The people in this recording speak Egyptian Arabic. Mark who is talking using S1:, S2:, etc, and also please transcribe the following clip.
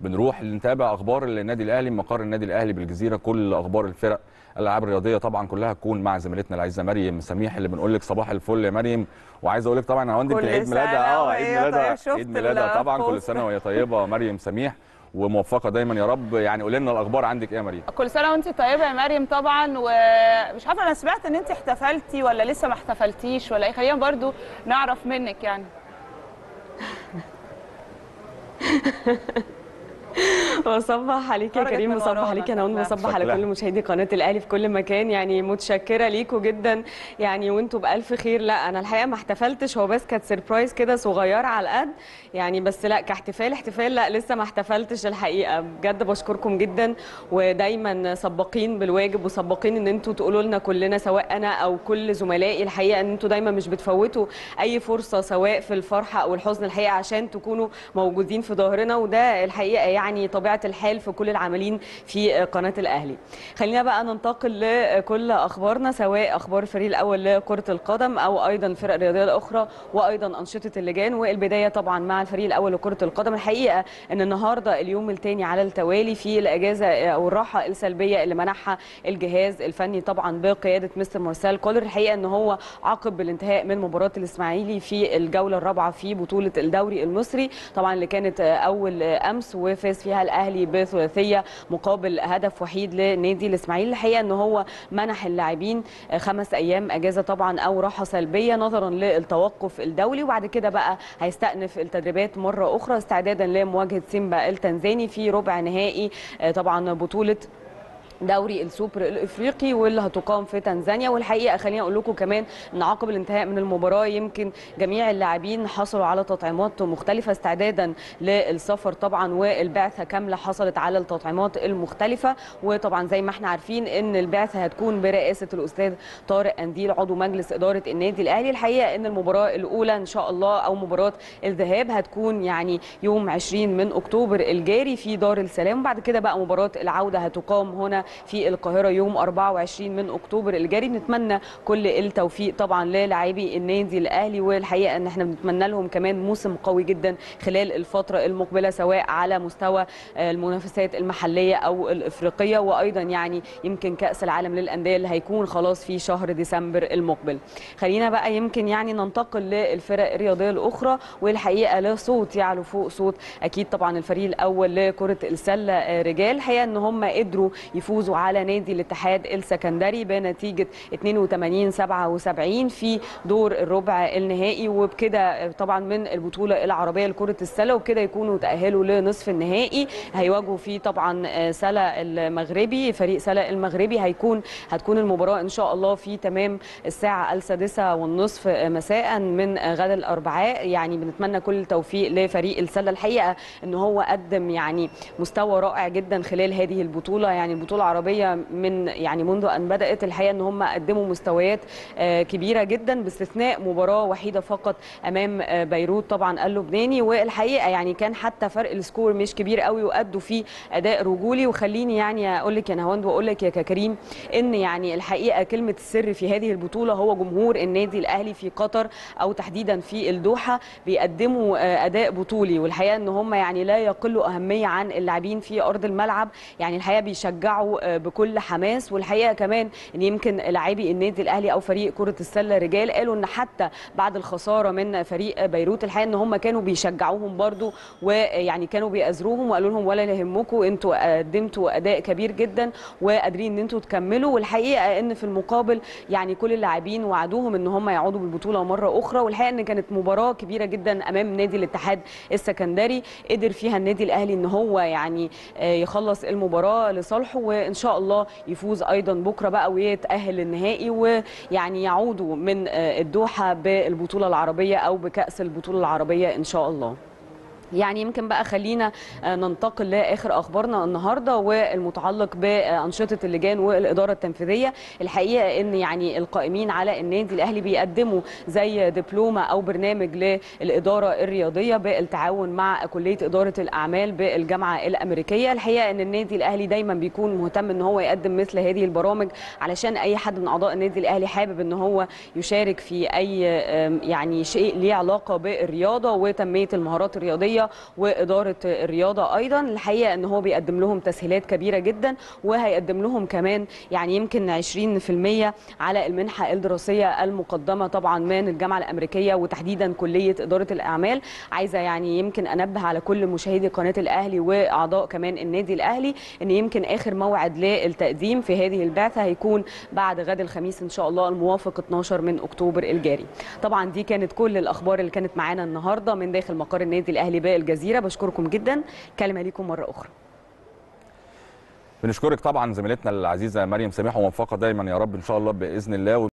S1: بنروح نتابع اخبار النادي الاهلي مقر النادي الاهلي بالجزيره كل اخبار الفرق الالعاب الرياضيه طبعا كلها تكون مع زميلتنا العزيزه مريم سميح اللي بنقول لك صباح الفل يا مريم وعايز اقول لك طبعا يا هوند
S2: كل
S1: عيد ميلادها
S2: سنة
S1: اه
S2: وهي
S1: عيد ميلادها
S2: طيبة. شفت
S1: عيد ميلادها طبعا كل
S2: البوست.
S1: سنه وهي طيبه مريم سميح وموفقه دايما يا رب يعني قولي لنا الاخبار عندك ايه يا مريم
S2: كل سنه وانت طيبه يا مريم طبعا ومش عارفه انا سمعت ان انت احتفلتي ولا لسه ما احتفلتيش ولا ايه خلينا برضو نعرف منك يعني
S3: بصبح عليك يا
S2: خرجت
S3: كريم
S2: من
S3: بصبح
S2: ورانا
S3: عليك انا
S2: شكلها.
S3: بصبح على
S1: شكلها.
S3: كل مشاهدي قناه الاهلي في كل مكان يعني متشكره ليكوا جدا يعني وانتوا بالف خير لا انا الحقيقه ما احتفلتش هو بس كانت سربرايز كده صغيره على القد يعني بس لا كاحتفال احتفال لا لسه ما احتفلتش الحقيقه بجد بشكركم جدا ودايما سباقين بالواجب وسباقين ان انتوا تقولوا لنا كلنا سواء انا او كل زملائي الحقيقه ان انتوا دايما مش بتفوتوا اي فرصه سواء في الفرحه او الحزن الحقيقه عشان تكونوا موجودين في ظهرنا وده الحقيقه يعني طبيعه الحال في كل العاملين في قناه الاهلي خلينا بقى ننتقل لكل اخبارنا سواء اخبار الفريق الاول لكره القدم او ايضا الفرق الرياضيه الاخرى وايضا انشطه اللجان والبدايه طبعا مع الفريق الاول لكره القدم الحقيقه ان النهارده اليوم الثاني على التوالي في الاجازه او الراحه السلبيه اللي منحها الجهاز الفني طبعا بقياده مستر مارسيل كولر الحقيقه ان هو عقب الانتهاء من مباراه الاسماعيلي في الجوله الرابعه في بطوله الدوري المصري طبعا اللي كانت اول امس وفاز فيها الاهلي بثلاثيه مقابل هدف وحيد لنادي الاسماعيلي الحقيقه ان هو منح اللاعبين خمس ايام اجازه طبعا او راحه سلبيه نظرا للتوقف الدولي وبعد كده بقى هيستأنف التدريبات مره اخرى استعدادا لمواجهه سيمبا التنزاني في ربع نهائي آه، طبعا بطوله دوري السوبر الافريقي واللي هتقام في تنزانيا والحقيقه خليني اقول لكم كمان ان عقب الانتهاء من المباراه يمكن جميع اللاعبين حصلوا على تطعيمات مختلفه استعدادا للسفر طبعا والبعثه كامله حصلت على التطعيمات المختلفه وطبعا زي ما احنا عارفين ان البعثه هتكون برئاسه الاستاذ طارق انديل عضو مجلس اداره النادي الاهلي الحقيقه ان المباراه الاولى ان شاء الله او مباراه الذهاب هتكون يعني يوم 20 من اكتوبر الجاري في دار السلام وبعد كده بقى مباراه العوده هتقام هنا في القاهره يوم 24 من اكتوبر الجاري بنتمنى كل التوفيق طبعا للاعبي النادي الاهلي والحقيقه ان احنا بنتمنى لهم كمان موسم قوي جدا خلال الفتره المقبله سواء على مستوى آه، المنافسات المحليه او الافريقيه وايضا يعني يمكن كاس العالم للانديه اللي هيكون خلاص في شهر ديسمبر المقبل خلينا بقى يمكن يعني ننتقل للفرق الرياضيه الاخرى والحقيقه لا صوت يعلو فوق صوت اكيد طبعا الفريق الاول لكره السله آه، رجال الحقيقه ان هم قدروا يفوزوا على نادي الاتحاد السكندري بنتيجه 82 77 في دور الربع النهائي وبكده آه، طبعا من البطوله العربيه لكره السله وبكده يكونوا تاهلوا لنصف النهائي هيواجهوا فيه طبعا آه، سلا المغربي فريق سلا المغربي هيكون هتكون المباراه ان شاء الله في تمام الساعه السادسه والنصف مساء من غد الاربعاء يعني بنتمنى كل التوفيق لفريق السله الحقيقه ان هو قدم يعني مستوى رائع جدا خلال هذه البطوله يعني البطوله العربيه من يعني منذ ان بدات الحقيقه ان هم قدموا مستويات آه، كبيره جدا باستثناء مباراه وحيده فقط امام آه، بيروت طبعا اللبناني والحقيقه يعني كان حتى فرق السكور مش كبير قوي وادوا فيه اداء رجولي وخليني يعني اقول لك يا نهاوند واقول لك يا كريم ان يعني الحقيقه كلمه السر في هذه البطوله هو جمهور النادي الاهلي في قطر او تحديدا في الدوحه بيقدموا آه، اداء بطولي والحقيقه ان هم يعني لا يقلوا اهميه عن اللاعبين في ارض الملعب يعني الحقيقه بيشجعوا آه، بكل حماس والحقيقه كمان ان يمكن لاعبي النادي الاهلي او فريق كره السله رجال قالوا ان حتى بعد الخساره من فريق بيروت الحقيقه ان هم كانوا بيشجعوهم برضو ويعني كانوا بيأزروهم وقالوا لهم ولا يهمكم انتوا قدمتوا اداء كبير جدا وقادرين ان انتوا تكملوا والحقيقه ان في المقابل يعني كل اللاعبين وعدوهم ان هم يعودوا بالبطوله مره اخرى والحقيقه ان كانت مباراه كبيره جدا امام نادي الاتحاد السكندري قدر فيها النادي الاهلي ان هو يعني آه، يخلص المباراه لصالحه وان شاء الله يفوز ايضا بكره بقى ويتاهل للنهائي ويعني يعودوا من آه، الدوحه بالبطوله العربيه او بكاس البطوله العربيه ان شاء الله يعني يمكن بقى خلينا آه، ننتقل لاخر اخبارنا النهارده والمتعلق بانشطه اللجان والاداره التنفيذيه الحقيقه ان يعني القائمين على النادي الاهلي بيقدموا زي دبلومه او برنامج للاداره الرياضيه بالتعاون مع كليه اداره الاعمال بالجامعه الامريكيه الحقيقه ان النادي الاهلي دايما بيكون مهتم ان هو يقدم مثل هذه البرامج علشان اي حد من اعضاء النادي الاهلي حابب ان هو يشارك في اي آم، يعني شيء ليه علاقه بالرياضه وتنميه المهارات الرياضيه الدراسيه واداره الرياضه ايضا الحقيقه ان هو بيقدم لهم تسهيلات كبيره جدا وهيقدم لهم كمان يعني يمكن 20% على المنحه الدراسيه المقدمه طبعا من الجامعه الامريكيه وتحديدا كليه اداره الاعمال عايزه يعني يمكن انبه على كل مشاهدي قناه الاهلي واعضاء كمان النادي الاهلي ان يمكن اخر موعد للتقديم في هذه البعثه هيكون بعد غد الخميس ان شاء الله الموافق 12 من اكتوبر الجاري طبعا دي كانت كل الاخبار اللي كانت معانا النهارده من داخل مقر النادي الاهلي بالجزيره بشكركم جدا كلمه ليكم مره اخرى
S1: بنشكرك طبعا زميلتنا العزيزه مريم سميح وموفقه دايما يا رب ان شاء الله باذن الله